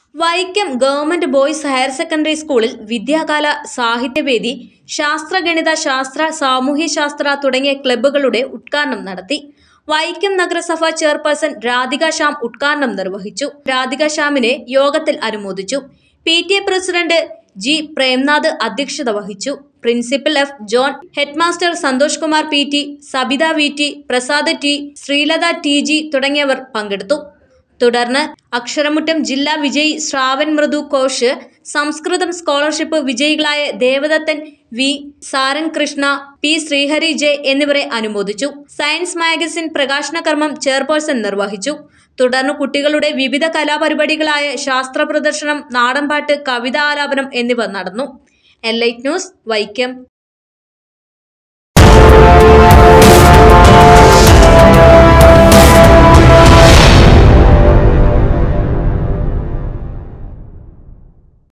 Vaikom government boys higher secondary സ്കൂളിൽ വിദ്യാകാല സാഹിത്യവേദി ശാസ്ത്രഗണിത ശാസ്ത്ര സാമൂഹ്യശാസ്ത്ര തുടങ്ങിയ ക്ലബ്ബുകളുടെ ഉദ്ഘാടനം നടത്തി വൈക്കം നഗരസഭ ചെയർപേഴ്സൺ രാധിക ശ്യാം ഉദ്ഘാടനം നിർവഹിച്ചു രാധിക ശ്യാമിനെ യോഗത്തിൽ അനുമോദിച്ചു P T A president G Premnath അധ്യക്ഷത വഹിച്ചു principal F John headmaster Santhosh Kumar P T Sabitha V T Prasad T Sreelatha T G തുടങ്ങിയവർ പങ്കെടുത്തു തുടർന്ന് അക്ഷരമുറ്റം ജില്ലാ വിജയി ശ്രാവൺ മൃദു കോഷ് സംസ്കൃതം സ്കോളർഷിപ്പ് വിജയികളായ Devadathan V Saran Krishna P Sreehari J എന്നിവരെ അനുമോദിച്ചു സയൻസ് മാഗസിൻ പ്രകാശന കർമ്മം ചെയർപേഴ്സൺ നിർവഹിച്ചു തുടർന്ന് കുട്ടികളുടെ വിവിധ കലാപരിപാടികളായ ശാസ്ത്ര പ്രദർശനം നാടൻപാട്ട് കവിതാലാപനം എന്നിവ നടന്നു എലൈറ്റ് ന്യൂസ് വൈക്കം